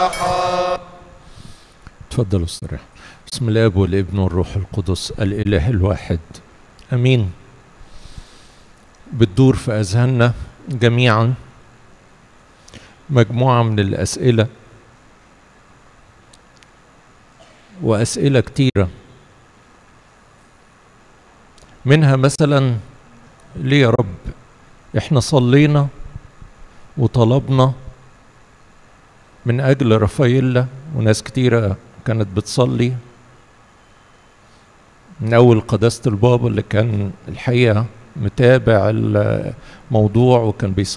تفضلوا استريح بسم الله والابن والروح القدس الاله الواحد امين بتدور في اذهاننا جميعا مجموعه من الاسئله واسئله كتيره منها مثلا ليه يا رب احنا صلينا وطلبنا من اجل رافاييلا وناس كتيره كانت بتصلي من اول قداسه البابا اللي كان الحقيقه متابع الموضوع وكان بيصلي